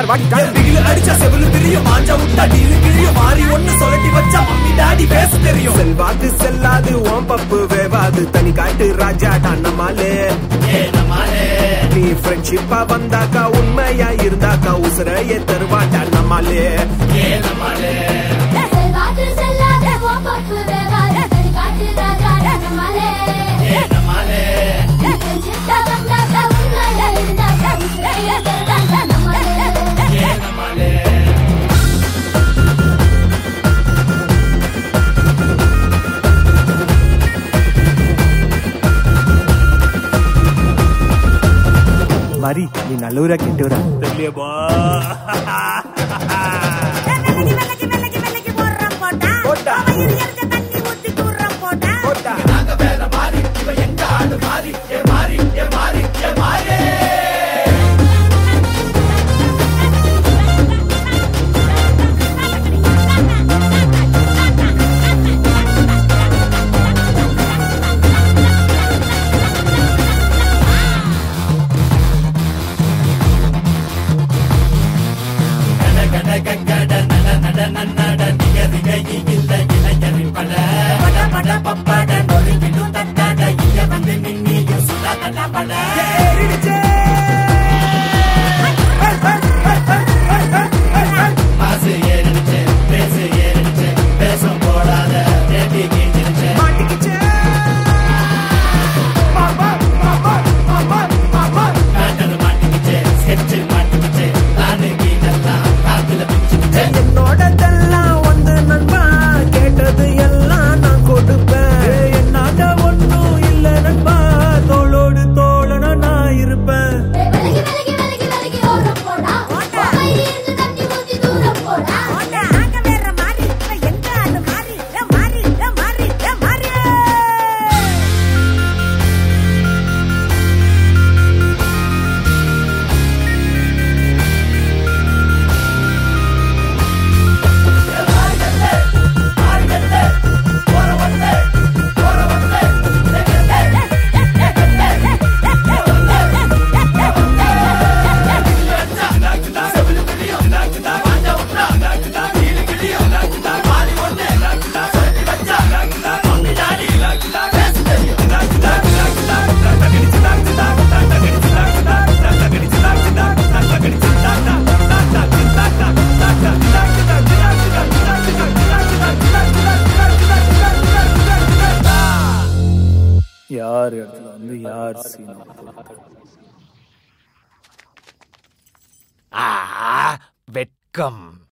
மாட்டிக்கிட்டான் திகிலு அடிச்சா செவிலு தெரியும் மாஞ்சா விட்டா டீலு கிழியும் மாறி ஒண்ணு சொல்லட்டி வச்சா மம்மி டாடி பேச தெரியும் செல்வாது செல்லாது ஓம் பப்பு வேவாது தனி காட்டு ராஜா நம்மாலே நீ ஃப்ரெண்ட்ஷிப்பா வந்தாக்கா உண்மையா இருந்தாக்கா உசுரையே தருவாண்டா நம்மாலே செல்வாக்கு செல்லாத ஓம்பப்பு வேவாத தனி காட்டு ராஜா நம்மாலே சித்தா வந்தாக்க உண்மையா இருந்தாக்க உசிரைய தருவாண்டா நம்மாலே மரி நீ நல்லூரா கெட்டூரா தெரியலையேப்பா வெள்ளக்கி வெள்ளக்கி வெள்ளக்கி வெள்ளக்கி போடுறோம் போட்டா போட்டா. அவன் இரு இருக்க தண்ணி ஊத்தி தூர்றோம் போட்டா போட்டா பட பட பப்பட நொறுங்கிடும் தட்டட இங்க வந்து நின்னியும் சுடா தட்ட பட மாட்டிக்கிச்சே மாமா மாமா மாமா மாமா என்னோடதெல்லாம் வந்து நண்பா கேட்டது எல்லாம் நான் கொடுப்பேன் என்னால ஒண்ணும் இல்ல நண்பா தோளோடு தோழனா நான் இருப்பேன் விலகி விலகி விலகி விலகி ஓரம் போடா மயிரி இருந்து தண்ணி ஊத்தி தூரம் போடா போட்டா ஆக வேற மாறி இவன் எங்க அது மாறி ஏ மாறி ஏ மாறி ஏ மாறி யார் இடத்துல வந்து யார் சீனா வெட்கம்